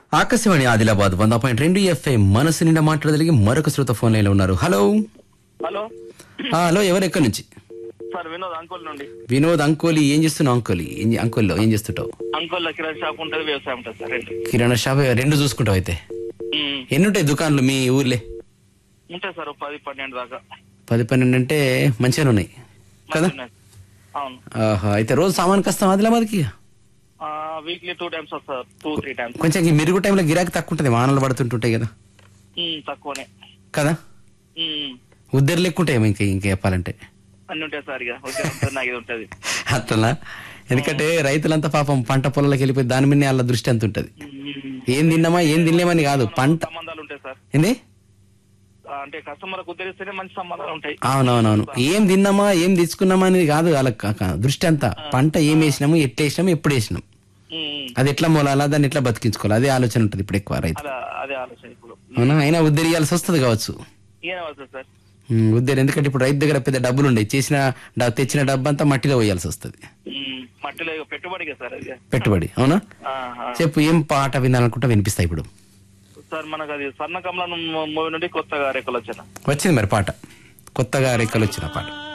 ఆకాశవాణి ఆదిలాబాద్ వంద పాయింట్ రెండు ఎఫ్ఐ మనసు నిండా మాట్లాడగలిగి మరొక శ్రోత ఫోన్ లైన్ లో ఉన్నారు హలో హలో ఆ, హలో ఎవరు ఎక్కడి నుంచి సార్ వినోద్ అంకుల్ నుండి వినోద్ అంకోలి ఏం చేస్తున్నావు అంకోలి ఏం చే- అంకోల్లో ఏం చేస్తుంటావు అంకుల్ కిరాణా షాప్ ఉంటుంది వ్యవసాయం ఉంటుంది సార్ రెండు కిరాణా షాప్ రెండు చూసుకుంటావు అయితే ఉమ్. ఎన్ని ఉంటాయి దుకాన్లు మీ ఊర్లే ఉంటాయి సార్ ఓ పది పన్నెండు దాకా పది పన్నెండు అంటే మంచిగానే ఉన్నాయి కదా మంచిగా ఉన్నాయి. అవును ఆహా, అయితే రోజు సామాన్కి వస్తాం ఆదిలాబాద్కి వీక్లీ టూ టైమ్స్ వస్తారు టూ త్రీ టైమ్స్ కొంచెం ఈ మెరుగు టైంలో గిరాకీ తక్కువ ఉంటుంది వానలు పడుతుంటుంటాయి కదా తక్కువనే కదా ఉమ్. ఉద్దరు లెక్కుంటాయి ఇంకా ఇంకా చెప్పాలంటే అన్ని ఉంటాయి సార్ ఇక ఓకే ఉంటుంది నాకు ఇది ఉంటుంది అట్లా ఎందుకంటే రైతులంతా పాపం పంట పొలాలకు వెళ్ళిపోయి దాని మీద వాళ్ళ దృష్టి అంత ఉంటది ఉమ్. ఏం తిన్నామా ఏం తినలేమని కాదు పంట సంబంధాలు ఉంటాయి సార్ ఏంది ఆ, అంటే కస్టమర్లకు ఉద్ధరిస్తేనే మంచి సంబంధాలు ఉంటాయి అవునవునవును ఏం తిన్నామా ఏం తెచ్చుకున్నామా అనేది కాదు వాళ్ళ క- క- దృష్టి అంతా పంట ఏం వేసినాము ఎట్లా వేసినాము ఎప్పుడు వేసినాం ఉమ్. అది ఎట్లా మూలాలా దాన్ని ఎట్లా బతికించుకోవాలి అదే ఆలోచన ఉంటుంది ఇప్పుడు ఎక్కువ రైతు అలా అదే ఆలోచన ఇప్పుడు అవునా అయినా ఉద్దరియాల్సి వస్తుంది కావచ్చు ఏం అవుతుంది సార్ ఉమ్, ఉద్దరి ఎందుకంటే ఇప్పుడు రైతు దగ్గర పెద్ద డబ్బులు ఉండే చేసిన డ- తెచ్చిన డబ్బు అంతా మట్టిలో పోయాల్సి వస్తుంది ఉమ్. మట్టిలో ఇక పెట్టుబడిగా సార్ అది పెట్టుబడి అవునా ఆ, ఆ. చెప్పు ఏం పాట వినాలనుకుంటా వినిపిస్తాయి ఇప్పుడు సార్ మనకు అది స్వర్ణ కమలం మూవీ నుండి కొత్తగా రేఖలు వచ్చిన వచ్చింది మరి పాట కొత్తగా రెక్కలు వచ్చిన పాట